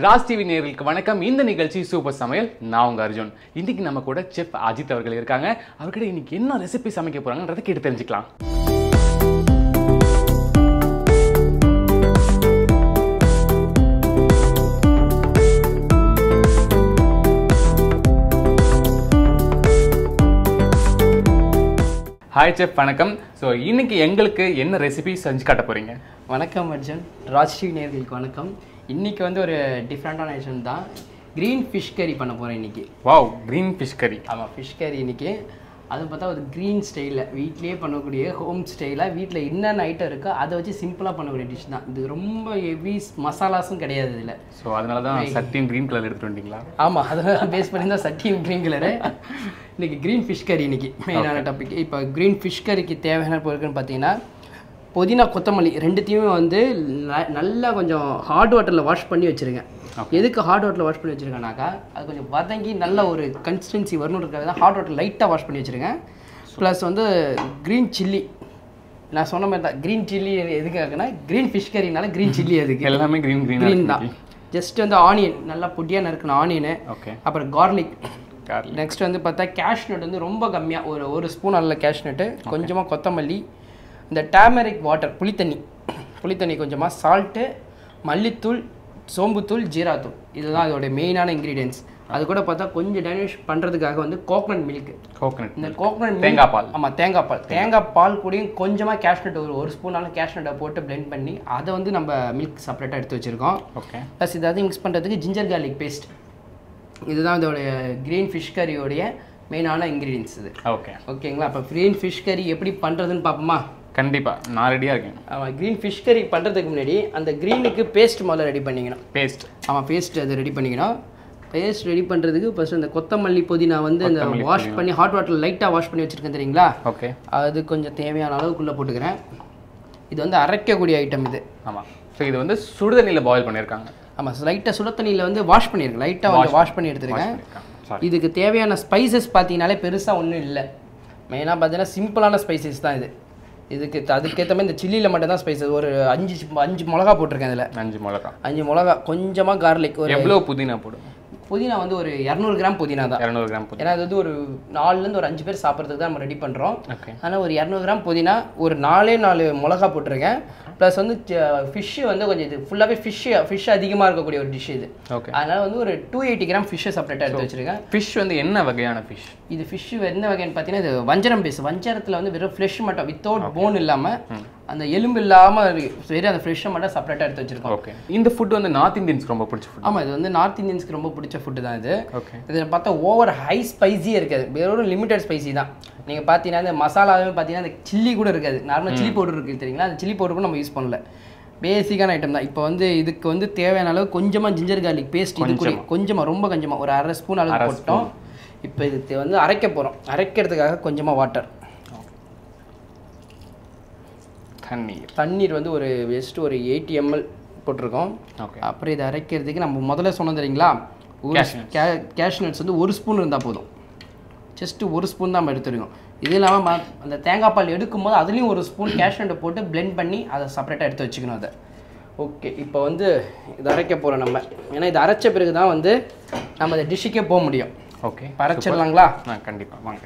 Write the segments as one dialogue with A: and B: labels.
A: Raj TV நேயர்களுக்கு வணக்கம் இந்த நிகழ்ச்சி சூப்பர் சமையல் நான் உங்க அர்ஜுன் இன்னைக்கு நம்ம கூட செஃப் அஜித் அவர்கள் இருக்காங்க அவர்கிட்ட இன்னைக்கு என்ன ரெசிபி சமைக்க போறாங்கன்றதை கேட்டு தெரிஞ்சுக்கலாம் ஹாய் செஃப் வணக்கம் ஸோ இன்னைக்கு எங்களுக்கு என்ன ரெசிபி செஞ்சு காட்ட போறீங்க
B: வணக்கம் அர்ஜுன் ராஜ்ஸ்ரீ நேர்களுக்கு வணக்கம் இன்னைக்கு வந்து ஒரு டிஃப்ரெண்ட்டான ஐட்டம் தான் க்ரீன் ஃபிஷ் கறி பண்ண போகிறேன் இன்னைக்கு
A: வாவ் கிரீன் ஃபிஷ் கறி
B: ஆமாம் ஃபிஷ் கறி இன்னைக்கு அது பார்த்தா ஒரு க்ரீன் ஸ்டைலில் வீட்லேயே பண்ணக்கூடிய ஹோம் ஸ்டைலாக வீட்டில் என்னென்ன ஐட்டம் இருக்கோ அதை வச்சு சிம்பிளாக பண்ணக்கூடிய டிஷ் தான் இது ரொம்ப ஹெவி மசாலாஸும் கிடையாது இதில்
A: ஸோ அதனால தான் சத்தியம் கிரீன் கலர் எடுத்துட்டு வந்தீங்களா
B: ஆமாம் அதெல்லாம் பேஸ் பண்ணி தான் சட்டியும் க்ரீன் கலரு இன்னைக்கு க்ரீன் ஃபிஷ் கறி இன்னைக்கு மெயினான டாபிக் இப்போ க்ரீன் ஃபிஷ் கறிக்கு தேவையான பொருட்கள்னு பார்த்தீங்கன்னா புதினா கொத்தமல்லி ரெண்டுத்தையுமே வந்து ந- நல்லா கொஞ்சம் ஹாட் வாட்டரில் வாஷ் பண்ணி வச்சுருங்க எதுக்கு ஹாட் வாட்டரில் வாஷ் பண்ணி வச்சுருக்கேனாக்கா அது கொஞ்சம் வதங்கி நல்ல ஒரு கன்சிஸ்டன்சி வரணுன்றதுக்காக தான் ஹாட் வாட்டர் லைட்டாக வாஷ் பண்ணி வச்சுருங்க ப்ளஸ் வந்து க்ரீன் சில்லி நான் சொன்ன மாதிரி தான் க்ரீன் சில்லி எதுக்காகனா க்ரீன் ஃபிஷ் கறினால க்ரீன் சில்லி அதுக்கு
A: எல்லாமே கிரீன்
B: க்ரீன்
A: கிரீன்
B: தான் ஜஸ்ட் வந்து ஆனியன் நல்லா பொடியாக நறுக்கின ஆனியனு
A: ஓகே
B: அப்புறம் கார்லிக்
A: கார்லிக்
B: நெக்ஸ்ட் வந்து பார்த்தா கேஷ்நட் வந்து ரொம்ப கம்மியாக ஒரு ஒரு ஸ்பூன் அல்ல கேஷ்நட்டு கொஞ்சமாக கொத்தமல்லி இந்த டேமரிக் வாட்டர் புளித்தண்ணி புளித்தண்ணி கொஞ்சமாக சால்ட்டு மல்லித்தூள் சோம்புத்தூள் ஜீராத்தூள் இதுதான் அதோட மெயினான இன்க்ரீடியன்ஸ் அது கூட பார்த்தா கொஞ்சம் டைனிஷ் பண்ணுறதுக்காக வந்து கோகனட் மில்க்
A: கோகனட்
B: இந்த கோகனட்
A: தேங்காய் பால்
B: ஆமாம் தேங்காய் பால் தேங்காய் பால் கூடயும் கொஞ்சமாக கேஷ்நட் ஒரு ஒரு ஸ்பூனாலும் கேஷ்நட்டை போட்டு blend பண்ணி அதை வந்து நம்ம மில்க் செப்பரேட்டாக எடுத்து வச்சுருக்கோம்
A: ஓகே
B: ப்ளஸ் இதாவது மிக்ஸ் பண்ணுறதுக்கு ஜிஞ்சர் garlic பேஸ்ட் இதுதான் இதோடைய க்ரீன் ஃபிஷ் கறியோடைய மெயினான இன்க்ரீடியன்ஸ் இது
A: ஓகே
B: ஓகேங்களா அப்போ க்ரீன் ஃபிஷ் கறி எப்படி பண்ணுறதுன்னு பார்ப்போமா
A: கண்டிப்பா நான் ரெடியா இருக்கேன்
B: ஆமாம் க்ரீன் ஃபிஷ் கறி பண்ணுறதுக்கு முன்னாடி அந்த க்ரீனுக்கு பேஸ்ட் முதல்ல ரெடி பண்ணிக்கணும்
A: பேஸ்ட்
B: ஆமாம் பேஸ்ட் அது ரெடி பண்ணிக்கணும் பேஸ்ட் ரெடி பண்ணுறதுக்கு ஃபஸ்ட் அந்த கொத்தமல்லி புதினா வந்து அந்த வாஷ் பண்ணி ஹாட் வாட்டர் லைட்டாக வாஷ் பண்ணி வச்சுருக்கேன் தெரியுங்களா
A: ஓகே
B: அது கொஞ்சம் தேவையான அளவுக்குள்ளே போட்டுக்கிறேன் இது வந்து அரைக்கக்கூடிய ஐட்டம் இது
A: ஆமா ஸோ இது வந்து சுடுதண்ணியில் பாயில் பண்ணியிருக்காங்க
B: ஆமாம் லைட்டாக சுட தண்ணியில் வந்து வாஷ் பண்ணியிருக்கேன் லைட்டாக வந்து வாஷ் பண்ணி எடுத்துருக்கேன்
A: சாரி
B: இதுக்கு தேவையான ஸ்பைசஸ் பார்த்தீங்கனாலே பெருசாக ஒன்றும் இல்லை மெயினாக பார்த்தீங்கன்னா சிம்பிளான ஸ்பைசஸ் தான் இது இதுக்கு த- அதுக்கேற்ற மாதிரி இந்த சில்லியில் மட்டும் தான் ஸ்பைசஸ் ஒரு அஞ்சு அஞ்சு மிளகா போட்டிருக்கேன் இதில்
A: அஞ்சு மிளகா
B: அஞ்சு மிளகா கொஞ்சமாக கார்லிக் ஒரு
A: எவ்வளோ புதினா போடும்
B: புதினா வந்து ஒரு இரநூறு கிராம் புதினா தான்
A: இரநூறு கிராம் புதினா
B: ஏன்னா அது வந்து ஒரு நாலுலேருந்து ஒரு அஞ்சு பேர் சாப்பிட்றதுக்கு தான் நம்ம ரெடி பண்ணுறோம்
A: ஓகே
B: ஆனால் ஒரு இரநூறு கிராம் புதினா ஒரு நாலே நாலு மிளகா போட்டிருக்கேன் ப்ளஸ் வந்து ஃபிஷ்ஷு வந்து கொஞ்சம் இது ஃபுல்லாகவே ஃபிஷ்ஷு ஃபிஷ் அதிகமாக இருக்கக்கூடிய ஒரு டிஷ் இது
A: ஓகே
B: அதனால வந்து ஒரு டூ எயிட்டி கிராம் ஃபிஷ்ஷை செப்பரேட்டாக எடுத்து வச்சிருக்கேன்
A: ஃபிஷ் வந்து என்ன வகையான ஃபிஷ்
B: இது ஃபிஷ் என்ன வகைன்னு பார்த்தீங்கன்னா இது வஞ்சரம் பேஸ் வஞ்சரத்தில் வந்து வெறும் ஃப்ளெஷ் மட்டும் வித்தவுட் போன் இல்லாமல் அந்த எலும்பு இல்லாமல் வெறும் அந்த ஃப்ரெஷ்ஷை மட்டும் செப்பரேட்டாக எடுத்து வச்சிருக்கோம்
A: ஓகே இந்த ஃபுட் வந்து நார்த் இந்தியன்ஸ்க்கு ரொம்ப பிடிச்ச ஃபுட்
B: ஆமாம் இது வந்து நார்த் இந்தியன்ஸ்க்கு ரொம்ப பிடிச்ச ஃபுட்டு தான் இது
A: ஓகே
B: இதில் பார்த்தா ஓவர் ஹை ஸ்பைஸியே இருக்காது வெறும் லிமிட்டட் ஸ்பைசி தான் நீங்கள் பார்த்தீங்கன்னா இந்த மசாலாவே பார்த்தீங்கன்னா அந்த சில்லி கூட இருக்காது நார்மல் சில்லி பவுடர் இருக்குது தெரியுங்களா அந்த சில்லி பவுடர் கூட நம்ம யூஸ் பண்ணல பேசிக்கான ஐட்டம் தான் இப்போ வந்து இதுக்கு வந்து தேவையான அளவு கொஞ்சமாக ஜிஞ்சர் garlic பேஸ்ட் இது கூட கொஞ்சமாக ரொம்ப கொஞ்சமாக ஒரு அரை ஸ்பூன் அளவு போட்டோம் இப்போ இது தே- வந்து அரைக்க போகிறோம் அரைக்கிறதுக்காக கொஞ்சமாக வாட்டர்
A: தண்ணீர்
B: தண்ணீர் வந்து ஒரு ஜஸ்ட் ஒரு எயிட்டி எம்எல் போட்டிருக்கோம்
A: ஓகே
B: அப்புறம் இதை அரைக்கிறதுக்கு நம்ம முதல்ல சொன்னோம் தெரியுங்களா ஒரு கேஷ் நட்ஸ் வந்து ஒரு ஸ்பூன் இருந்தால் போதும் ஜஸ்ட்டு ஒரு ஸ்பூன் தான் நம்ம எடுத்துருக்கோம் இது இல்லாமல் ம- அந்த தேங்காய் பால் எடுக்கும்போது அதுலேயும் ஒரு ஸ்பூன் கேஷ்நட்டை போட்டு blend பண்ணி அதை செப்பரேட்டாக எடுத்து வச்சுக்கணும் அதை ஓகே இப்போ வந்து இது அரைக்க போகிறோம் நம்ம ஏன்னா இது அரைச்ச பிறகு தான் வந்து நம்ம அந்த டிஷ்ஷுக்கே போக முடியும்
A: ஓகே
B: இப்போ அரைச்சிடலாங்களா
A: ஆ கண்டிப்பா வாங்க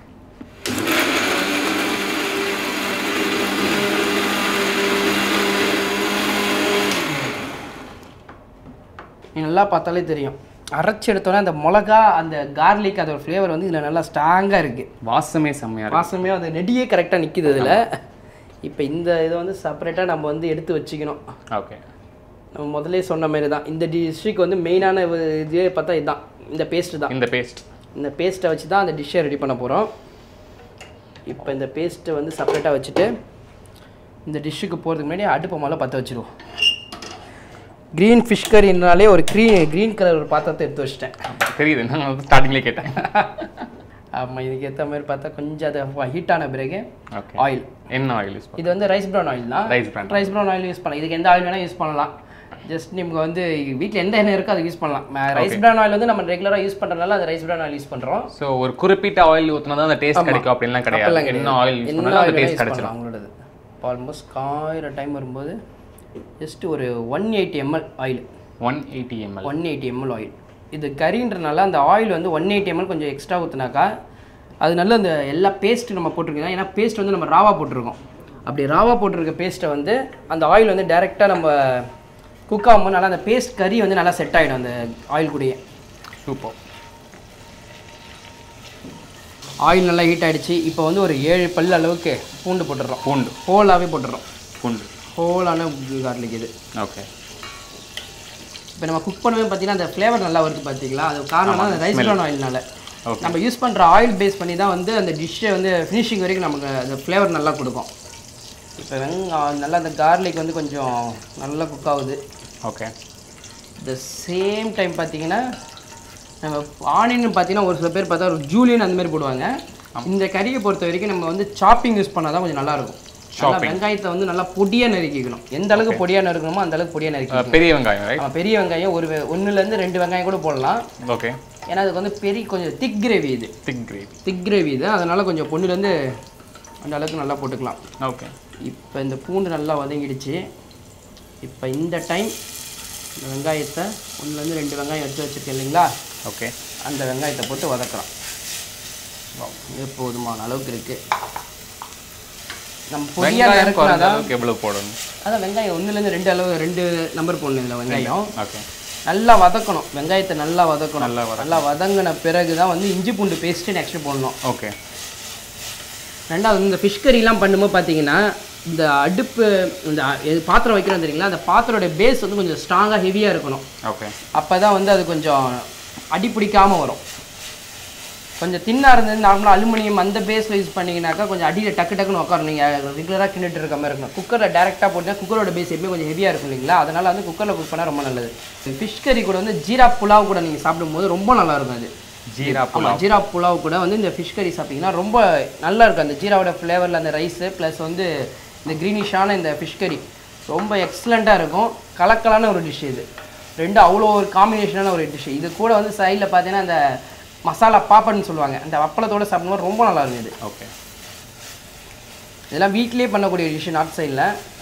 B: நீ நல்லா பார்த்தாலே தெரியும் அரைச்சி எடுத்தோன்னே அந்த மிளகா அந்த கார்லிக் அதோட ஃப்ளேவர் வந்து இதில் நல்லா ஸ்ட்ராங்காக இருக்குது
A: வாசமே செம்மையா இருக்கு
B: வாசமே அந்த நெடியே கரெக்டாக நிற்கிது இதில் இப்போ இந்த இதை வந்து செப்பரேட்டாக நம்ம வந்து எடுத்து வச்சுக்கணும்
A: ஓகே
B: நம்ம முதல்ல சொன்ன மாதிரி தான் இந்த டிஷ்ஷுக்கு வந்து மெயினான இதே பார்த்தா இதுதான் இந்த பேஸ்ட்டு தான்
A: இந்த பேஸ்ட்
B: இந்த பேஸ்ட்டை வச்சு தான் அந்த டிஷ்ஷை ரெடி பண்ண போகிறோம் இப்போ இந்த பேஸ்ட்டை வந்து செப்பரேட்டாக வச்சுட்டு இந்த டிஷ்ஷுக்கு போகிறதுக்கு முன்னாடி அடுப்பை முதல்ல பற்ற வச்சுருவோம் க்ரீன் ஃபிஷ் கறினாலே ஒரு க்ரீன் க்ரீன் கலர் ஒரு பாத்திரத்தை எடுத்து வச்சிட்டேன்
A: தெரியுது நான் வந்து ஸ்டார்டிங்லேயே கேட்டேன்
B: ஆமாம் இதுக்கு ஏற்ற மாதிரி பார்த்தா கொஞ்சம் அதை ஹீட் ஆன பிறகு
A: ஓகே
B: ஆயில்
A: என்ன ஆயில் யூஸ்
B: இது வந்து ரைஸ் ப்ரௌன் ஆயில் தான்
A: rice brand
B: rice bran oil use பண்ணலாம் இதுக்கு எந்த ஆயில் வேணால் யூஸ் பண்ணலாம் ஜஸ்ட் நமக்கு வந்து வீட்டில் எந்த எண்ணெய் இருக்கோ அதை யூஸ் பண்ணலாம் ரைஸ் ப்ரௌன் ஆயில் வந்து நம்ம ரெகுலராக யூஸ் பண்ணுறதுனால அந்த ரைஸ் ப்ரௌன் ஆயில் யூஸ் பண்ணுறோம்
A: ஸோ ஒரு குறிப்பிட்ட ஆயில் ஊற்றினா தான் அந்த டேஸ்ட் கிடைக்கும் அப்படின்லாம் கிடையாது என்ன ஆயில் யூஸ்
B: என்ன
A: பண்ணாலும் அந்த
B: ஆயில்
A: டேஸ்ட்
B: யூஸ்
A: கிடைச்சிடும்
B: பண்ணலாம் அவங்களோடது இப்போ ஆல்மோஸ்ட் காயிற டைம் வரும்போது ஜஸ்ட் ஒரு one eighty ml oil
A: one eighty ml
B: one eighty ml oil இது கறின்றனால அந்த ஆயில் வந்து ஒன் எயிட்டி எம்எல் கொஞ்சம் எக்ஸ்ட்ரா ஊற்றுனாக்கா அது நல்ல அந்த எல்லா பேஸ்ட்டு நம்ம போட்டிருக்கோம் ஏன்னா பேஸ்ட் வந்து நம்ம ராவா போட்டிருக்கோம் அப்படி ராவா போட்டிருக்க பேஸ்ட்டை வந்து அந்த ஆயில் வந்து டைரெக்டாக நம்ம குக் ஆகும்போது நல்லா அந்த பேஸ்ட் கறி வந்து நல்லா செட் ஆகிடும் அந்த ஆயில் கூடயே
A: சூப்பர்
B: ஆயில் நல்லா ஹீட் ஆகிடுச்சு இப்போ வந்து ஒரு ஏழு பல் அளவுக்கு பூண்டு போட்டுடுறோம்
A: பூண்டு
B: ஹோலாகவே போட்டுடுறோம்
A: பூண்டு
B: ஹோலான கார்லிக் இது
A: ஓகே
B: இப்போ நம்ம குக் பண்ணவே பார்த்தீங்கன்னா அந்த ஃப்ளேவர் நல்லா வருது பார்த்தீங்களா அது காரணம் அந்த ரைஸ் ப்ரௌன் ஆயில்னால
A: Okay.
B: நம்ம யூஸ் பண்ணுற ஆயில் பேஸ் பண்ணி தான் வந்து அந்த டிஷ்ஷை வந்து ஃபினிஷிங் வரைக்கும் நமக்கு அந்த ஃப்ளேவர் நல்லா கொடுக்கும் இப்போ வெங்காயம் நல்லா அந்த கார்லிக் வந்து கொஞ்சம் நல்லா குக் ஆகுது
A: ஓகே
B: த சேம் டைம் பார்த்தீங்கன்னா நம்ம ஆனியன் பார்த்தீங்கன்னா ஒரு சில பேர் பார்த்தா ஒரு ஜூலியன் அந்த மாதிரி போடுவாங்க இந்த கறியை பொறுத்த வரைக்கும் நம்ம வந்து சாப்பிங் யூஸ் பண்ணால் தான் கொஞ்சம் நல்லாயிருக்கும் நல்லா வெங்காயத்தை வந்து நல்லா பொடியாக நறுக்கிக்கணும் எந்த அளவுக்கு பொடியாக நறுக்கணுமோ அந்த அளவுக்கு பொடியாக நறுக்கணும்
A: பெரிய வெங்காயம் ரைட்
B: ஆமா, பெரிய வெங்காயம் ஒரு வெ- ஒண்ணுலேருந்து ரெண்டு வெங்காயம் கூட போடலாம்
A: ஓகே
B: ஏன்னா அதுக்கு வந்து பெரிய கொஞ்சம் திக் கிரேவி இது
A: திக் கிரேவி
B: திக் கிரேவி இது அதனால கொஞ்சம் பொண்ணுலேருந்து அந்த அளவுக்கு நல்லா போட்டுக்கலாம்
A: ஓகே
B: இப்போ இந்த பூண்டு நல்லா வதங்கிடுச்சு இப்போ இந்த டைம் இந்த வெங்காயத்தை ஒன்றுலேருந்து ரெண்டு வெங்காயம் எடுத்து வச்சுருக்கேன் இல்லைங்களா
A: ஓகே
B: அந்த வெங்காயத்தை போட்டு வதக்கலாம் இது போதுமான அளவுக்கு இருக்குது நம்ம பொடியாக
A: வெங்காயம்
B: நறுக்கினா
A: குறைஞ்ச
B: தான்
A: அளவுக்கு எவ்வளவு போடணும்
B: அதான் வெங்காயம் ஒன்றுலேருந்து ரெண்டு அளவு ரெண்டு நம்பர் போடணும் இதில் வெங்காயம்
A: ஓகே
B: நல்லா வதக்கணும் வெங்காயத்தை நல்லா வதக்கணும்
A: நல்லா வதக்கணும்.
B: நல்லா வதங்கின பிறகு தான் வந்து இஞ்சி பூண்டு பேஸ்ட்டு நெக்ஸ்ட் போடணும்
A: ஓகே
B: ரெண்டாவது இந்த ஃபிஷ் கறிலாம் பண்ணும்போது பார்த்தீங்கன்னா இந்த அடுப்பு இந்த அ- எது பாத்திரம் வைக்கிறோம் தெரியுங்களா அந்த பாத்திரோட பேஸ் வந்து கொஞ்சம் ஸ்ட்ராங்காக ஹெவியாக இருக்கணும்
A: ஓகே
B: அப்போ தான் வந்து அது கொஞ்சம் அடி பிடிக்காம வரும் கொஞ்சம் தின்னாக இருந்தது நார்மலாக அலுமினியம் அந்த பேஸில் யூஸ் பண்ணிங்கனாக்கா கொஞ்சம் அடியில் டக்கு டக்குன்னு உட்காரும் நீங்கள் ரெகுலராக கிண்டிட்டு இருக்க மாதிரி இருக்கணும் குக்கரில் டேரெக்டாக போட்டிங்கன்னா குக்கரோட பேஸ் எப்பவுமே கொஞ்சம் ஹெவியாக இருக்கும் இல்லைங்களா அதனால் வந்து குக்கரில் குக் பண்ணால் ரொம்ப நல்லது ஃபிஷ் கறி கூட வந்து ஜீரா புலாவ் கூட நீங்கள் சாப்பிடும்போது ரொம்ப நல்லா இருக்கும் அது
A: ஜீரா
B: ஆமா ஜீரா புலாவ் கூட வந்து இந்த ஃபிஷ் கறி சாப்பிட்டீங்கன்னா ரொம்ப நல்லா இருக்கும் அந்த ஜீராவோட ஃப்ளேவரில் அந்த ரைஸு ப்ளஸ் வந்து இந்த க்ரீனிஷான இந்த ஃபிஷ் கறி ரொம்ப எக்ஸலண்ட்டாக இருக்கும் கலக்கலான ஒரு டிஷ் இது ரெண்டு அவ்வளோ ஒரு காம்பினேஷனான ஒரு டிஷ் இது கூட வந்து சைடில் பார்த்தீங்கன்னா அந்த மசாலா பாப்பட்னு சொல்லுவாங்க அந்த அப்பளத்தோட சாப்பிடும்போது ரொம்ப நல்லா இருக்கும் இது
A: ஓகே
B: இதெல்லாம் வீட்லேயே பண்ணக்கூடிய டிஷ் நார்த் சைடில்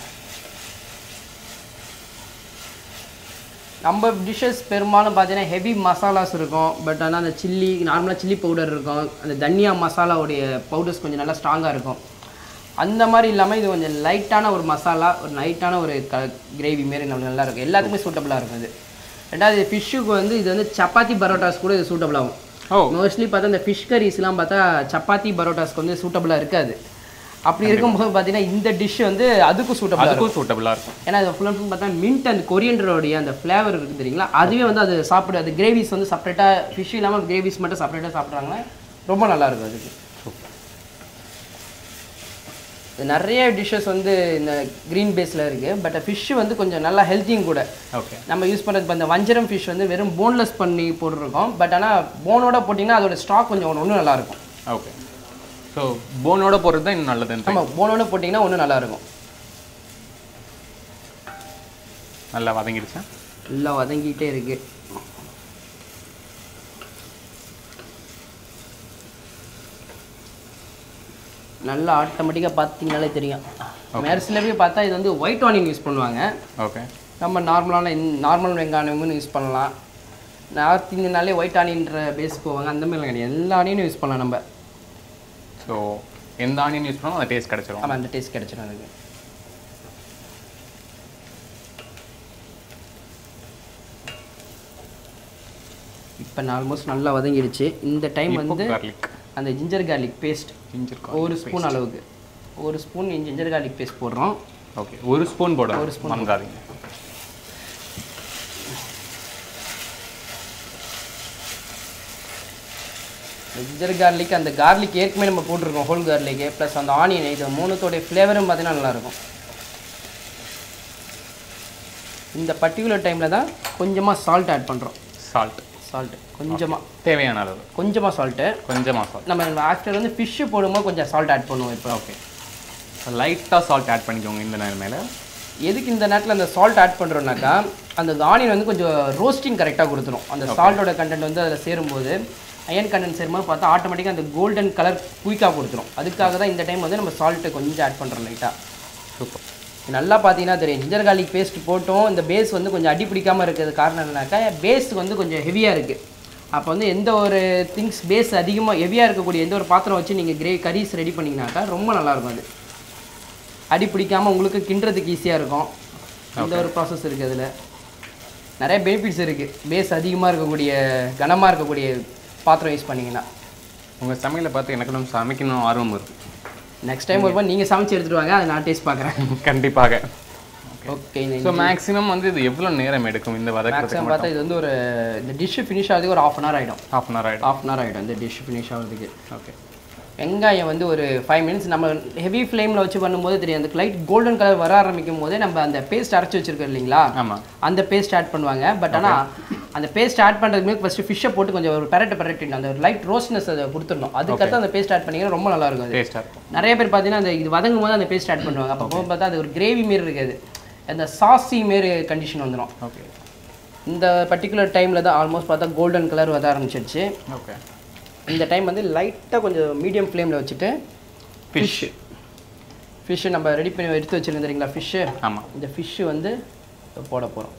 B: நம்ம டிஷ்ஷஸ் பெரும்பாலும் பார்த்தீங்கன்னா ஹெவி மசாலாஸ் இருக்கும் பட் ஆனால் அந்த சில்லி நார்மலாக சில்லி பவுடர் இருக்கும் அந்த தனியா மசாலாவுடைய பவுடர்ஸ் கொஞ்சம் நல்லா ஸ்ட்ராங்காக இருக்கும் அந்த மாதிரி இல்லாமல் இது கொஞ்சம் லைட்டான ஒரு மசாலா ஒரு லைட்டான ஒரு க கிரேவி மாரி நம்மளுக்கு நல்லா இருக்கும் எல்லாத்துக்குமே சூட்டபுளாக இருக்கும் இது ரெண்டாவது ஃபிஷ்ஷுக்கு வந்து இது வந்து சப்பாத்தி பரோட்டாஸ் கூட இது சூட்டபுள் ஆகும்
A: ஓ
B: மோஸ்ட்லி பார்த்தா இந்த ஃபிஷ் கரீஸ்லாம் பார்த்தா சப்பாத்தி பரோட்டாஸ்க்கு வந்து சூட்டபுளாக இருக்காது அப்படி இருக்கும்போது பார்த்தீங்கன்னா இந்த டிஷ் வந்து அதுக்கும் சூட்டபுளாக இருக்கும்
A: அதுக்கும் சூட்டபிளாக இருக்கும்
B: ஏன்னா இது ஃபுல் அண்ட் ஃபுல் பார்த்தா மின்ட் அண்ட் கொரியண்டரோடைய அந்த ஃப்ளேவர் இருக்குது தெரியுங்களா அதுவே வந்து அது சாப்பிட அது கிரேவிஸ் வந்து செப்பரேட்டாக ஃபிஷ் இல்லாமல் கிரேவிஸ் மட்டும் செப்பரேட்டாக சாப்பிட்றாங்கன்னா ரொம்ப நல்லா இருக்கும் அதுக்கு இது நிறைய டிஷ்ஷஸ் வந்து இந்த க்ரீன் பேஸில் இருக்குது பட் ஃபிஷ் வந்து கொஞ்சம் நல்லா ஹெல்த்தியும் கூட
A: ஓகே
B: நம்ம யூஸ் பண்ணுறது இப்போ இந்த வஞ்சரம் ஃபிஷ் வந்து வெறும் போன்லெஸ் பண்ணி போட்டுருக்கோம் பட் ஆனால் போனோட போட்டிங்கன்னா அதோட ஸ்டாக் கொஞ்சம் ஒன்று நல்லா இருக்கும்
A: ஓகே ஸோ போனோட போகிறது தான் இன்னும் நல்லதுன்னு
B: நம்ம போனோட போட்டிங்கன்னா ஒன்றும் நல்லா இருக்கும்
A: நல்லா வதங்கிடுச்சா
B: நல்லா வதங்கிட்டே இருக்கு நல்லா ஆட்டோமேட்டிக்காக பார்த்தீங்கனாலே தெரியும் வேறு சில பேர் பார்த்தா இது வந்து ஒயிட் ஆனியன் யூஸ் பண்ணுவாங்க
A: ஓகே
B: நம்ம நார்மலான நார்மல் வெங்காயமும் யூஸ் பண்ணலாம் நார்த் இந்தியனாலே ஒயிட் ஆனியன்ற பேஸ் போவாங்க அந்த மாதிரிலாம் கிடையாது எல்லா ஆனியனும் யூஸ் பண்ணலாம் நம்ம
A: ஸோ எந்த ஆனியன் யூஸ் பண்ணாலும் அந்த டேஸ்ட் கிடச்சிரும்
B: ஆமாம் அந்த டேஸ்ட் கிடைச்சிடும் அதுக்கு இப்போ ஆல்மோஸ்ட் நல்லா வதங்கிடுச்சு இந்த டைம் வந்து
A: கார்லிக்
B: அந்த ஜிஞ்சர் கார்லிக் பேஸ்ட்
A: ஜிஞ்சர்
B: ஒரு ஸ்பூன் அளவுக்கு ஒரு ஸ்பூன் ஜிஞ்சர் கார்லிக் பேஸ்ட் போடுறோம்
A: ஓகே ஒரு ஸ்பூன் போட
B: ஒரு
A: ஒரு
B: spoon
A: ஸ்பூன் மறந்துடாதீங்க
B: ஜிஞ்சர் கார்லிக் அந்த கார்லிக் ஏற்கனவே நம்ம போட்டிருக்கோம் ஹோல் கார்லிக்கு ப்ளஸ் அந்த ஆனியன் இது மூணுத்தோடைய ஃப்ளேவரும் பார்த்தீங்கன்னா நல்லாயிருக்கும் இந்த பர்டிகுலர் டைமில் தான் கொஞ்சமாக சால்ட் ஆட் பண்ணுறோம்
A: சால்ட்
B: சால்ட்டு கொஞ்சமாக
A: தேவையான அளவு
B: கொஞ்சமாக சால்ட்டு
A: கொஞ்சமாக சால்ட்
B: நம்ம ஆஃப்டர் வந்து ஃபிஷ்ஷு போடும்போது கொஞ்சம் சால்ட் ஆட் பண்ணுவோம் இப்போ
A: ஓகே லைட்டாக சால்ட் ஆட் பண்ணிக்கோங்க இந்த நிலைமையில
B: எதுக்கு இந்த நேரத்தில் அந்த சால்ட் ஆட் பண்ணுறோம்னாக்கா அந்த ஆனியன் வந்து கொஞ்சம் ரோஸ்டிங் கரெக்டாக கொடுத்துரும் அந்த சால்ட்டோட கண்டென்ட் வந்து அதில் சேரும்போது அயன் கண்டென்ட் சேரும்போது பார்த்தா ஆட்டோமேட்டிக்காக அந்த கோல்டன் கலர் குயிக்காக கொடுத்துரும் அதுக்காக தான் இந்த டைம் வந்து நம்ம சால்ட்டு கொஞ்சம் ஆட் பண்ணுறோம் லைட்டாக
A: சூப்பர்
B: இது நல்லா பார்த்தீங்கன்னா தெரியும் ஜிஞ்சர் garlic பேஸ்ட் போட்டோம் இந்த பேஸ் வந்து கொஞ்சம் அடி பிடிக்காம இருக்கிறது காரணம் என்னன்னாக்கா பேஸ் வந்து கொஞ்சம் ஹெவியாக இருக்குது அப்போ வந்து எந்த ஒரு திங்ஸ் பேஸ் அதிகமாக ஹெவியாக இருக்கக்கூடிய எந்த ஒரு பாத்திரம் வச்சு நீங்கள் கிரே கரீஸ் ரெடி பண்ணிங்கனாக்கா ரொம்ப நல்லாயிருக்கும் அது அடி பிடிக்காம உங்களுக்கு கிண்டுறதுக்கு ஈஸியாக இருக்கும் இந்த ஒரு ப்ராசஸ் இருக்குது அதில் நிறைய பெனிஃபிட்ஸ் இருக்குது பேஸ் அதிகமாக இருக்கக்கூடிய கனமாக இருக்கக்கூடிய பாத்திரம் யூஸ் பண்ணிங்கன்னா
A: உங்கள் சமையலை பார்த்து எனக்கு நம்ம சமைக்கணும் ஆர்வம் இருக்கு
B: நெக்ஸ்ட் டைம் வரும்போது நீங்கள் சமைச்சு எடுத்துட்டு வாங்க அதை நான் டேஸ்ட் பார்க்குறேன்
A: கண்டிப்பாக
B: ஓகே
A: ஸோ மேக்ஸிமம் வந்து இது எவ்வளோ நேரம் எடுக்கும் இந்த வதக்கிறதுக்கு
B: மேக்ஸிமம் பார்த்தா இது வந்து ஒரு இந்த டிஷ்ஷு ஃபினிஷ் ஆகிறதுக்கு ஒரு ஆஃப் அன் ஹவர் ஆகிடும்
A: ஹாஃப் அன் ஹவர் ஆகிடும்
B: ஆஃப் அன் ஹவர் ஆகிடும் இந்த டிஷ் ஃபினிஷ் ஆகிறதுக்கு
A: ஓகே
B: வெங்காயம் வந்து ஒரு ஃபைவ் மினிட்ஸ் நம்ம ஹெவி ஃப்ளேமில் வச்சு பண்ணும்போது தெரியும் அந்த லைட் கோல்டன் கலர் வர ஆரம்பிக்கும் போதே நம்ம அந்த பேஸ்ட் அரைச்சி வச்சிருக்கோம் இல்லைங்களா
A: ஆமாம்
B: அந்த பேஸ்ட் ஆட் பண்ணுவாங்க பட் ஆனால் அந்த பேஸ்ட் ஆட் பண்ணுறதுக்கு முன்னாடி ஃபஸ்ட்டு ஃபிஷ்ஷை போட்டு கொஞ்சம் ஒரு பெரட்டு பெரட்டிடணும் அந்த லைட் ரோஸ்ட்னஸ் அதை கொடுத்துடணும் அதுக்கடுத்து அந்த பேஸ்ட் ஆட் பண்ணிங்கன்னா ரொம்ப நல்லா இருக்கும் அது
A: டேஸ்ட்டாக இருக்கும்
B: நிறைய பேர் பார்த்தீங்கன்னா அந்த இது வதங்கும் போது அந்த பேஸ்ட் ஆட் பண்ணுவாங்க அப்போ போக பார்த்தா அது ஒரு கிரேவி மாரி இருக்காது அந்த சாசி மாரி கண்டிஷன் வந்துடும்
A: ஓகே
B: இந்த பர்டிகுலர் டைமில் தான் ஆல்மோஸ்ட் பார்த்தா கோல்டன் கலர் வத ஆரம்பிச்சிருச்சு
A: ஓகே
B: இந்த டைம் வந்து லைட்டாக கொஞ்சம் மீடியம் ஃப்ளேமில் வச்சுட்டு
A: ஃபிஷ்
B: ஃபிஷ்ஷு நம்ம ரெடி பண்ணி எடுத்து வச்சுருந்தோம் தெரியுங்களா ஃபிஷ்ஷு
A: ஆமாம்
B: இந்த ஃபிஷ்ஷு வந்து இப்ப போட போகிறோம்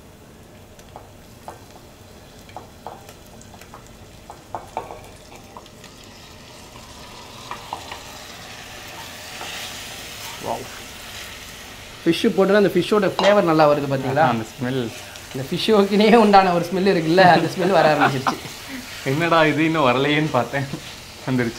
B: ஃபிஷ்ஷு போட்டோன்னா அந்த ஃபிஷ்ஷோட ஃப்ளேவர் நல்லா வருது பார்த்தீங்களா
A: அந்த ஸ்மெல்
B: இந்த ஃபிஷ்ஷுக்குனே உண்டான ஒரு ஸ்மெல் இருக்குல்ல அந்த ஸ்மெல் வர ஆரம்பிச்சிருச்சு
A: என்னடா இது இன்னும் வரலையேன்னு பார்த்தேன் வந்துருச்சு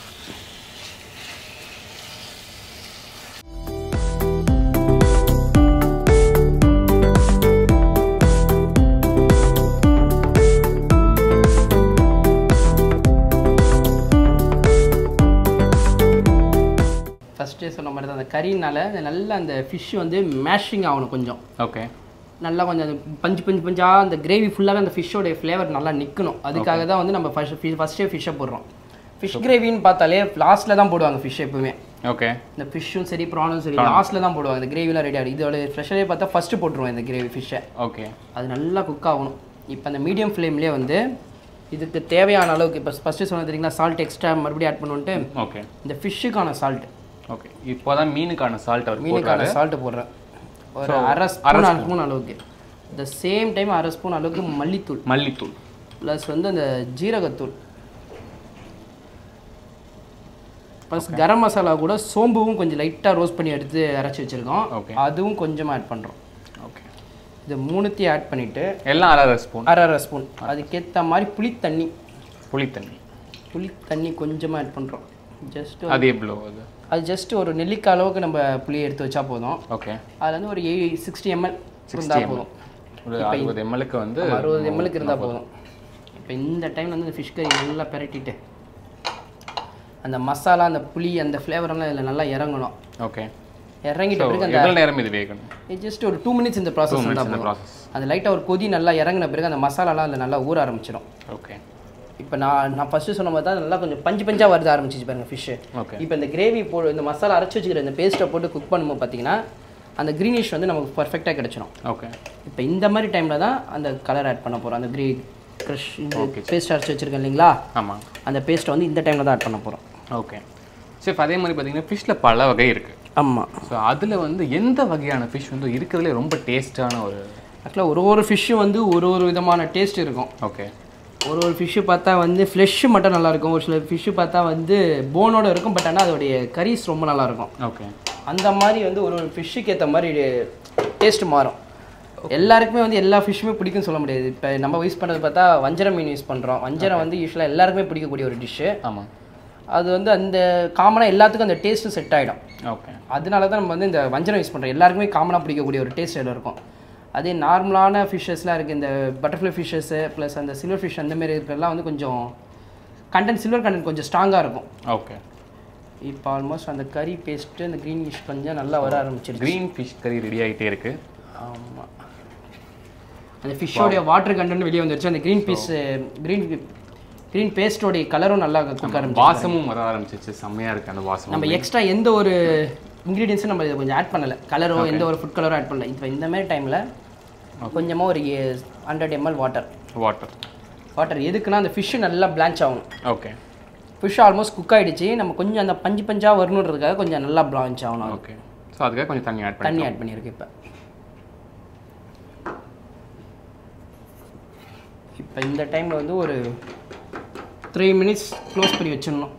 B: ஃபஸ்ட்டே சொன்ன மாதிரி தான் அந்த கறினால அது நல்லா அந்த ஃபிஷ் வந்து மேஷிங் ஆகணும் கொஞ்சம்
A: ஓகே
B: நல்லா கொஞ்சம் அந்த பஞ்சு பஞ்சு பஞ்சாக அந்த கிரேவி ஃபுல்லாகவே அந்த ஃபிஷ்ஷோட ஃப்ளேவர் நல்லா நிற்கணும் அதுக்காக தான் வந்து நம்ம ஃபஸ்ட் ஃபஸ்ட்டே ஃபிஷ்ஷை போடுறோம் ஃபிஷ் கிரேவின்னு பார்த்தாலே லாஸ்ட்டில் தான் போடுவாங்க ஃபிஷ் எப்பவுமே
A: ஓகே
B: இந்த ஃபிஷ்ஷும் சரி ப்ரானும் சரி லாஸ்ட்டில் தான் போடுவாங்க இந்த கிரேவிலாம் ரெடி ஆகிடும் இதோட ஸ்பெஷலே பார்த்தா ஃபஸ்ட்டு போட்டுருவோம் இந்த கிரேவி ஃபிஷ்ஷை
A: ஓகே
B: அது நல்லா குக் ஆகணும் இப்போ அந்த மீடியம் ஃப்ளேம்லேயே வந்து இதுக்கு தேவையான அளவுக்கு இப்போ ஃபஸ்ட்டு சொன்னது தெரியுங்களா சால்ட் எக்ஸ்ட்ரா மறுபடியும் ஆட் பண்ணுன்ட்டு
A: ஓகே
B: இந்த ஃபிஷ்ஷுக்கான சால்ட்
A: ஓகே இப்போதான் மீனுக்கான சால்ட் அவர் போடுறாரு
B: மீனுக்கான சால்ட் போடுறேன் ஒரு அரை ஸ்பூன் அரை ஸ்பூன் அளவுக்கு இந்த சேம் டைம் அரை ஸ்பூன் அளவுக்கு மல்லித்தூள்
A: மல்லித்தூள்
B: ப்ளஸ் வந்து அந்த ஜீரகத்தூள் ப்ளஸ் கரம் மசாலா கூட சோம்புவும் கொஞ்சம் லைட்டாக ரோஸ்ட் பண்ணி எடுத்து அரைச்சி வச்சுருக்கோம்
A: Okay.
B: அதுவும் கொஞ்சமாக ஆட் பண்ணுறோம்
A: ஓகே
B: இது மூணுத்தையும் ஆட் பண்ணிவிட்டு
A: எல்லாம் அரை அரை ஸ்பூன்
B: அரை அரை ஸ்பூன் அதுக்கேற்ற மாதிரி புளி தண்ணி
A: புளி தண்ணி
B: புளி தண்ணி கொஞ்சமாக ஆட் பண்ணுறோம் ஜஸ்ட்
A: அது எவ்வளோ அது
B: அது ஜஸ்ட் ஒரு நெல்லிக்காய் அளவுக்கு நம்ம புளி எடுத்து வச்சா போதும்
A: ஓகே
B: அதில் வந்து ஒரு எய் சிக்ஸ்டி எம்எல் இருந்தால் போதும்
A: ஒரு அறுபது எம்எல்க்கு வந்து
B: அறுபது எம்எல்க்கு இருந்தால் போதும் இப்போ இந்த டைமில் வந்து இந்த ஃபிஷ் கறி நல்லா பெரட்டிட்டு அந்த மசாலா அந்த புளி அந்த ஃப்ளேவரெல்லாம் இதில் நல்லா இறங்கணும்
A: ஓகே
B: இறங்கிட்ட பிறகு அந்த
A: எவ்வளோ நேரம் இது வேகணும்
B: ஜஸ்ட் ஒரு டூ மினிட்ஸ் இந்த ப்ராசஸ்
A: மினிட்ஸ்
B: இருந்தால்
A: இந்த
B: போதும்
A: ப்ராசஸ்
B: அந்த லைட்டாக ஒரு கொதி நல்லா இறங்கின பிறகு அந்த மசாலாலாம் அதில் நல்லா ஊற ஆரம்பிச்சிடும்
A: ஓகே
B: இப்போ நான் நான் ஃபஸ்ட்டு சொன்ன மாதிரி தான் நல்லா கொஞ்சம் பஞ்சு பஞ்சாக வருது ஆரம்பிச்சிச்சு பாருங்க ஃபிஷ்ஷு
A: ஓகே
B: இப்போ இந்த கிரேவி போ இந்த மசாலா அரைச்சி வச்சுக்கிற இந்த பேஸ்ட்டை போட்டு குக் பண்ணும்போது பார்த்தீங்கன்னா அந்த க்ரீனிஷ் வந்து நமக்கு பர்ஃபெக்டாக கிடச்சிடும்
A: ஓகே
B: இப்போ இந்த மாதிரி டைமில் தான் அந்த கலர் ஆட் பண்ண போகிறோம் அந்த கிரீ க்ரஷ் பேஸ்ட் அரைச்சி வச்சுருக்கேன் இல்லைங்களா
A: ஆமாம்
B: அந்த பேஸ்ட்டை வந்து இந்த டைமில் தான் ஆட் பண்ண போகிறோம்
A: ஓகே சரி அதே மாதிரி பார்த்தீங்கன்னா ஃபிஷ்ஷில் பல வகை இருக்குது
B: ஆமாம்
A: ஸோ அதில் வந்து எந்த வகையான ஃபிஷ் வந்து இருக்கிறதுலே ரொம்ப டேஸ்டான ஒரு
B: ஆக்சுவலாக ஒரு ஒரு ஃபிஷ்ஷும் வந்து ஒரு ஒரு விதமான டேஸ்ட் இருக்கும்
A: ஓகே
B: ஒரு ஒரு ஃபிஷ்ஷு பார்த்தா வந்து ஃப்ளெஷ்ஷு மட்டும் நல்லா இருக்கும் ஒரு சில ஃபிஷ்ஷு பார்த்தா வந்து போனோட இருக்கும் பட் ஆனால் அதோடைய கரீஸ் ரொம்ப நல்லா இருக்கும்
A: ஓகே
B: அந்த மாதிரி வந்து ஒரு ஒரு ஃபிஷ்ஷுக்கு ஏற்ற மாதிரி டேஸ்ட் மாறும் எல்லாருக்குமே வந்து எல்லா ஃபிஷ்ஷுமே பிடிக்கும்னு சொல்ல முடியாது இப்போ நம்ம யூஸ் பண்ணுறது பார்த்தா வஞ்சரம் மீன் யூஸ் பண்ணுறோம் வஞ்சரம் வந்து யூஸ்வலாக எல்லாருக்குமே பிடிக்கக்கூடிய ஒரு டிஷ்ஷு
A: ஆமாம்
B: அது வந்து அந்த காமனாக எல்லாத்துக்கும் அந்த டேஸ்ட்டு செட் ஆகிடும்
A: ஓகே
B: அதனால தான் நம்ம வந்து இந்த வஞ்சரம் யூஸ் பண்ணுறோம் எல்லாருக்குமே காமனாக பிடிக்கக்கூடிய ஒரு டேஸ்ட் அதில் இருக்கும் அதே நார்மலான ஃபிஷ்ஷஸ்லாம் இருக்குது இந்த பட்டர்ஃப்ளை ஃபிஷ்ஷஸ்ஸு ப்ளஸ் அந்த சில்வர் ஃபிஷ் அந்த மாதிரி இருக்கிறதெல்லாம் வந்து கொஞ்சம் கண்டென்ட் சில்வர் கண்டென்ட் கொஞ்சம் ஸ்ட்ராங்காக இருக்கும்
A: ஓகே
B: இப்போ ஆல்மோஸ்ட் அந்த கறி பேஸ்ட்டு அந்த க்ரீன் ஃபிஷ் கொஞ்சம் நல்லா வர ஆரம்பிச்சிருச்சு
A: க்ரீன் ஃபிஷ் கறி ரெடி ஆகிட்டே இருக்கு
B: ஆமாம் அந்த ஃபிஷ்ஷோடைய வாட்டர் கண்டென்ட் வெளியே வந்துருச்சு அந்த க்ரீன் பீஸ் க்ரீன் க்ரீன் பேஸ்டோடைய கலரும் நல்லா குக் ஆரம்பிச்சு
A: வாசமும் வர ஆரம்பிச்சிச்சு செம்மையாக இருக்குது அந்த வாசம்
B: நம்ம எக்ஸ்ட்ரா எந்த ஒரு இன்க்ரீடியன்ஸும் நம்ம இதை கொஞ்சம் ஆட் பண்ணல கலரோ எந்த ஒரு ஃபுட் கலரோ ஆட் பண்ணல இப்போ இந்த மாதிரி டைமில் கொஞ்சமாக ஒரு hundred ml water
A: water
B: water எதுக்குன்னா அந்த ஃபிஷ்ஷு நல்லா பிளான்ச் ஆகணும்
A: ஓகே
B: ஃபிஷ் ஆல்மோஸ்ட் குக் ஆகிடுச்சு நம்ம கொஞ்சம் அந்த பஞ்சு பஞ்சாக வரணுன்றதுக்காக கொஞ்சம் நல்லா பிளான்ச் ஆகணும் அது.
A: ஓகே ஸோ அதுக்காக கொஞ்சம் தண்ணி ஆட் பண்ணி
B: தண்ணி ஆட் பண்ணியிருக்கு இப்போ இப்போ இந்த டைமில் வந்து ஒரு த்ரீ மினிட்ஸ் க்ளோஸ் பண்ணி வச்சிடணும்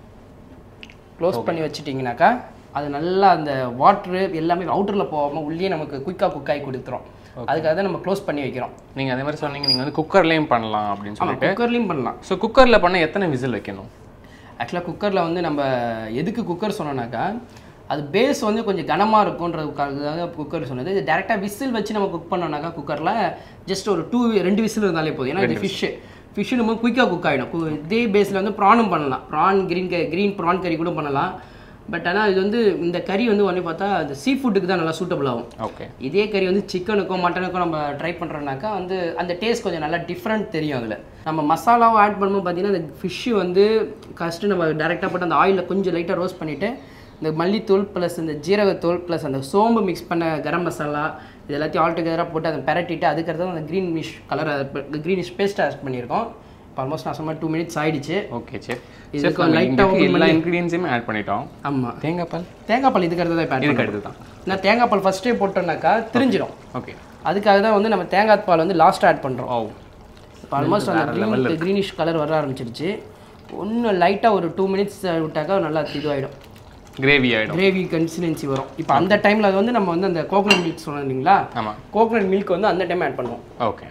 B: க்ளோஸ் பண்ணி வச்சிட்டிங்கனாக்கா அது நல்லா அந்த வாட்ரு எல்லாமே அவுட்டரில் போகாமல் உள்ளே நமக்கு குயிக்காக குக்காகி கொடுத்துரும் அதுக்காக தான் நம்ம க்ளோஸ் பண்ணி வைக்கிறோம்
A: நீங்கள் அதே மாதிரி சொன்னீங்க நீங்கள் வந்து குக்கர்லேயும் பண்ணலாம் அப்படின்னு
B: ஆமாம்
A: சொல்லிட்டு
B: குக்கர்லேயும் பண்ணலாம்
A: ஸோ குக்கரில் பண்ண எத்தனை விசில் வைக்கணும்
B: ஆக்சுவலாக குக்கரில் வந்து நம்ம எதுக்கு குக்கர் சொன்னோன்னாக்கா அது பேஸ் வந்து கொஞ்சம் கனமாக இருக்குன்றதுக்காக குக்கர் சொன்னது இது டேரெக்டாக விசில் வச்சு நம்ம குக் பண்ணோம்னாக்கா குக்கரில் ஜஸ்ட் ஒரு டூ ரெண்டு விசில் இருந்தாலே போதும் ஏன்னா இது ஃபிஷ்ஷு ஃபிஷ்ஷு நம்ம குயிக்காக குக் ஆகிடும் இதே பேஸில் வந்து ப்ரானும் பண்ணலாம் ப்ரான் க்ரீன் கறி க்ரீன் ப்ரான் கறி கூட பண்ணலாம் பட் ஆனால் இது வந்து இந்த கறி வந்து ஒன்று பார்த்தா அது சீ ஃபுட்டுக்கு தான் நல்லா சூட்டபிள் ஆகும்
A: ஓகே
B: இதே கறி வந்து சிக்கனுக்கும் மட்டனுக்கும் நம்ம ட்ரை பண்ணுறோம்னாக்கா வந்து அந்த டேஸ்ட் கொஞ்சம் நல்லா டிஃப்ரெண்ட் தெரியும் அதில் நம்ம மசாலாவும் ஆட் பண்ணும்போது பார்த்தீங்கன்னா அந்த ஃபிஷ்ஷு வந்து ஃபஸ்ட்டு நம்ம டேரெக்டாக போட்டு அந்த ஆயிலில் கொஞ்சம் லைட்டாக ரோஸ்ட் பண்ணிவிட்டு இந்த மல்லித்தூள் ப்ளஸ் இந்த ஜீரகத்தூள் ப்ளஸ் அந்த சோம்பு மிக்ஸ் பண்ண கரம் மசாலா இது எல்லாத்தையும் ஆல் டுகெதராக போட்டு அதை பெரட்டிட்டு அதுக்கடுத்து அந்த greenish colour greenish paste add பண்ணியிருக்கோம் இப்போ ஆல்மோஸ்ட் நான் சொன்ன டூ மினிட்ஸ் ஆயிடுச்சு
A: ஓகே சரி
B: இதுக்கு
A: சரி
B: light ஆ open
A: எல்லா இன்க்ரீடியன்ஸுமே ஆட் பண்ணிட்டோம்
B: ஆமாம்
A: தேங்காய் பால்
B: தேங்காய் பால் இதுக்கு அடுத்து தான் இப்போ ஆட்
A: இதுக்கு அடுத்து தான்
B: நான் தேங்காய் பால் ஃபஸ்ட்டே போட்டோம்னாக்கா திரிஞ்சிடும்
A: ஓகே
B: அதுக்காக தான் வந்து நம்ம தேங்காய் பால் வந்து லாஸ்ட் ஆட் பண்ணுறோம்
A: ஓ
B: இப்போ ஆல்மோஸ்ட் அந்த க்ரீன் க்ரீனிஷ் கலர் வர ஆரம்பிச்சிருச்சு ஒன்றும் லைட்டாக ஒரு டூ மினிட்ஸ் விட்டாக்கா நல்லா இதுவாகிடும்
A: கிரேவி ஆகிடும்
B: கிரேவி கன்சிஸ்டன்சி வரும் இப்போ அந்த டைமில் அது வந்து நம்ம வந்து அந்த கோகனட் மில்க் சொன்னோம் இல்லைங்களா
A: ஆமாம்
B: கோகனட் மில்க் வந்து அந்த டைம் ஆட் பண்ணுவோம்
A: ஓகே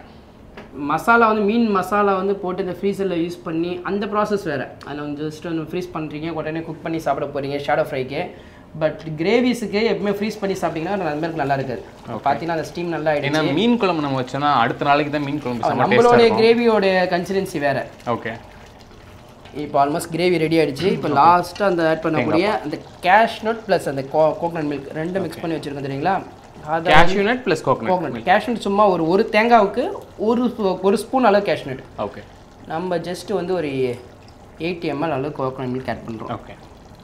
B: மசாலா வந்து மீன் மசாலா வந்து போட்டு இந்த ஃப்ரீசரில் யூஸ் பண்ணி அந்த ப்ராசஸ் வேறு அதில் வந்து ஜஸ்ட் வந்து ஃப்ரீஸ் பண்ணுறீங்க உடனே குக் பண்ணி சாப்பிட போகிறீங்க ஷேடோ ஃப்ரைக்கு பட் கிரேவிஸுக்கு எப்பவுமே ஃப்ரீஸ் பண்ணி சாப்பிட்டீங்கன்னா அந்த மாதிரி நல்லா இருக்காது பார்த்தீங்கன்னா அந்த ஸ்டீம் நல்லா ஆயிடுச்சு
A: ஏன்னா மீன் குழம்பு நம்ம வச்சோம்னா அடுத்த நாளைக்கு தான் மீன் குழம்பு செம்ம
B: நம்மளோட
A: டேஸ்ட்டாக
B: கிரேவியோட கன்சிஸ்டன்சி வேறு
A: ஓகே
B: இப்போ ஆல்மோஸ்ட் கிரேவி ரெடி ஆயிடுச்சு இப்போ லாஸ்ட்டாக அந்த ஆட் பண்ணக்கூடிய அந்த கேஷ் நட் ப்ளஸ் அந்த கோகனட் மில்க் ரெண்டும் மிக்ஸ் பண்ணி வச்சிருக்கோம் தெரியுங்களா அதை
A: cashew nut plus coconut
B: coconut cashew nut சும்மா ஒரு ஒரு தேங்காவுக்கு ஒரு ஸ்பூ- ஒரு ஸ்பூன் அளவு கேஷ்நட்
A: ஓகே
B: நம்ம ஜஸ்ட் வந்து ஒரு எயிட்டி எம்எல் அளவு கோகனட் மில்க் ஆட் பண்ணுறோம்
A: ஓகே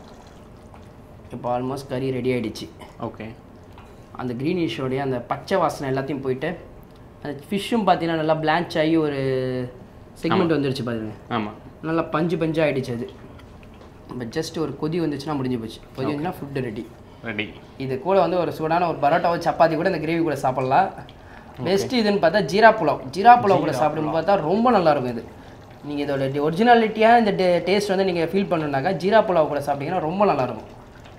B: இப்போ ஆல்மோஸ்ட் கறி ரெடி ஆயிடுச்சு
A: ஓகே
B: அந்த க்ரீனிஷோடைய அந்த பச்சை வாசனை எல்லாத்தையும் போயிட்டு அந்த ஃபிஷ்ஷும் பார்த்தீங்கன்னா நல்லா பிளான்ச் ஆகி ஒரு செக்மெண்ட் வந்துருச்சு பாருங்க
A: ஆமாம்
B: நல்லா பஞ்சு பஞ்சு ஆயிடுச்சு அது இப்போ ஜஸ்ட் ஒரு கொதி வந்துச்சுன்னா முடிஞ்சு போச்சு கொதி வந்துச்சுன்னா ஃபுட்டு ரெடி
A: ரெடி
B: இது கூட வந்து ஒரு சூடான ஒரு பரோட்டாவோ சப்பாத்தி கூட இந்த கிரேவி கூட சாப்பிடலாம் பெஸ்ட் இதுன்னு பார்த்தா ஜீரா புலாவ் ஜீரா புலாவ் கூட சாப்பிடும் பார்த்தா ரொம்ப நல்லா இருக்கும் இது நீங்கள் இதோட ஒரிஜினாலிட்டியாக இந்த டேஸ்ட் வந்து நீங்கள் ஃபீல் பண்ணணுன்னாக்கா ஜீரா புலாவ் கூட சாப்பிட்டீங்கன்னா ரொம்ப நல்லா இருக்கும்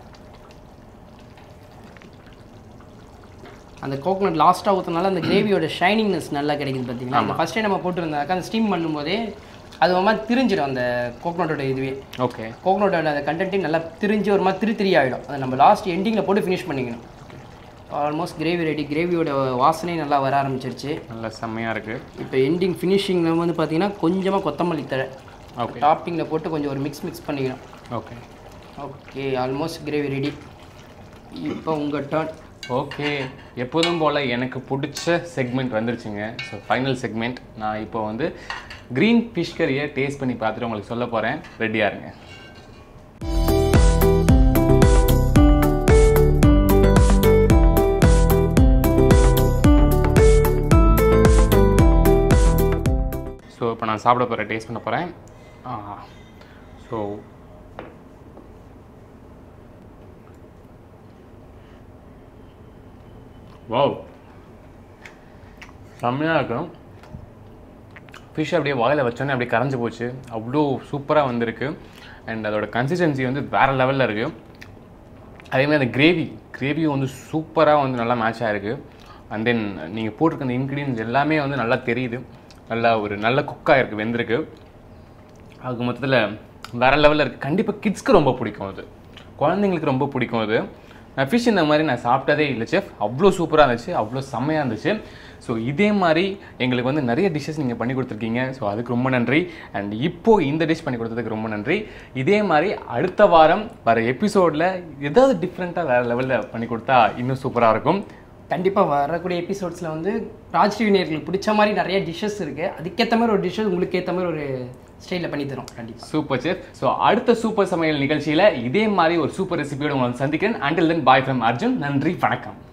B: அந்த கோகனட் லாஸ்ட்டாக ஊற்றினால அந்த கிரேவியோட ஷைனிங்னஸ் நல்லா கிடைக்குது பார்த்தீங்களா அந்த ஃபஸ்ட்டே நம்ம போட்டுருந்தாக்கா அந்த ஸ்டீம் பண்ணும்போதே அது ஒரு மாதிரி திரிஞ்சிடும் அந்த கோகனட்டோட இதுவே
A: ஓகே
B: கோகனட்டோட அந்த கண்டென்ட்டே நல்லா திரிஞ்சு ஒரு மாதிரி திரி திரி ஆகிடும் அதை நம்ம லாஸ்ட் எண்டிங்கில் போட்டு ஃபினிஷ் பண்ணிக்கணும் ஆல்மோஸ்ட் கிரேவி ரெடி கிரேவியோட வாசனையும் நல்லா வர ஆரம்பிச்சிருச்சு
A: நல்லா செம்மையாக இருக்குது
B: இப்போ எண்டிங் ஃபினிஷிங்கில் வந்து பார்த்தீங்கன்னா கொஞ்சமாக கொத்தமல்லி தழை
A: ஓகே
B: டாப்பிங்கில் போட்டு கொஞ்சம் ஒரு மிக்ஸ் மிக்ஸ் பண்ணிக்கணும்
A: okay
B: okay almost gravy ready இப்போ உங்கள் டர்ன்
A: ஓகே எப்போதும் போல் எனக்கு பிடிச்ச செக்மெண்ட் வந்துருச்சுங்க ஸோ ஃபைனல் செக்மெண்ட் நான் இப்போ வந்து க்ரீன் ஃபிஷ் கறியை டேஸ்ட் பண்ணி பார்த்துட்டு உங்களுக்கு சொல்ல போகிறேன் ரெடியாக இருங்க ஸோ இப்போ நான் சாப்பிட போகிறேன் டேஸ்ட் பண்ண போகிறேன் ஸோ வாவ் செம்மையாக இருக்கும் ஃபிஷ் அப்படியே வாயில் வச்சோன்னே அப்படியே கரைஞ்சு போச்சு அவ்வளோ சூப்பராக வந்திருக்கு அண்ட் அதோட கன்சிஸ்டன்சி வந்து வேறு லெவலில் இருக்குது அதேமாதிரி அந்த கிரேவி கிரேவியும் வந்து சூப்பராக வந்து நல்லா மேட்ச் ஆகிருக்கு அண்ட் தென் நீங்கள் போட்டிருக்க அந்த இன்க்ரீடியன்ஸ் எல்லாமே வந்து நல்லா தெரியுது நல்லா ஒரு நல்ல குக்காக இருக்குது வெந்திருக்கு அது மொத்தத்தில் வேறு லெவலில் இருக்குது கண்டிப்பாக கிட்ஸ்க்கு ரொம்ப பிடிக்கும் அது குழந்தைங்களுக்கு ரொம்ப பிடிக்கும் அது நான் ஃபிஷ் இந்த மாதிரி நான் சாப்பிட்டதே இல்லை செஃப் அவ்வளோ சூப்பராக இருந்துச்சு அவ்வளோ செம்மையாக இருந்துச்சு ஸோ இதே மாதிரி எங்களுக்கு வந்து நிறைய டிஷ்ஷஸ் நீங்கள் பண்ணி கொடுத்துருக்கீங்க ஸோ அதுக்கு ரொம்ப நன்றி அண்ட் இப்போ இந்த டிஷ் பண்ணி கொடுத்ததுக்கு ரொம்ப நன்றி இதே மாதிரி அடுத்த வாரம் வர எபிசோடில் ஏதாவது டிஃப்ரெண்ட்டாக வேறு லெவலில் பண்ணி கொடுத்தா இன்னும் சூப்பராக இருக்கும்
B: கண்டிப்பாக வரக்கூடிய எபிசோட்ஸில் வந்து ராஜ் டிவி நேயர்களுக்கு பிடிச்ச மாதிரி நிறைய டிஷ்ஷஸ் இருக்குது அதுக்கேற்ற மாதிரி ஒரு டிஷ்ஷஸ் உங்களுக்கு ஏற்ற மாதிரி ஒரு ஸ்டைலில் பண்ணி தரோம் கண்டிப்பாக
A: சூப்பர் செஃப் ஸோ அடுத்த சூப்பர் சமையல் நிகழ்ச்சியில் இதே மாதிரி ஒரு சூப்பர் ரெசிபியோட உங்களை சந்திக்கிறேன் until then bye from Arjun நன்றி வணக்கம்